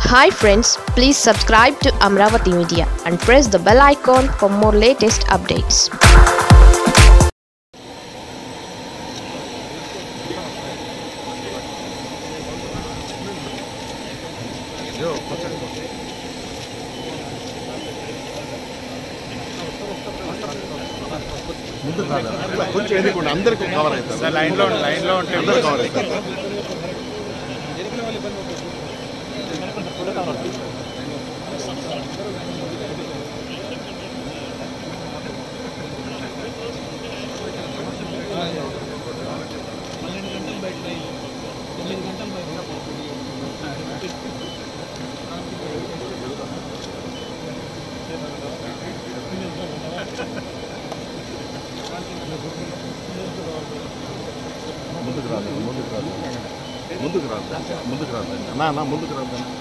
Hi friends please subscribe to Amaravati media and press the bell icon for more latest updates ముందుకు రాదా? కొంచెం ఎన్నుకోండి అందరికి కవర్ అవుతుంది సార్ లైన్లో ఉండి లైన్లో ఉంటే అందరు కవర్ అవుతుంది ముందుకు రాదు ముందుకు రాదు ముందుకు రాదు ముందుకు రాదు అన్నా అన్నా ముందుకు రాదు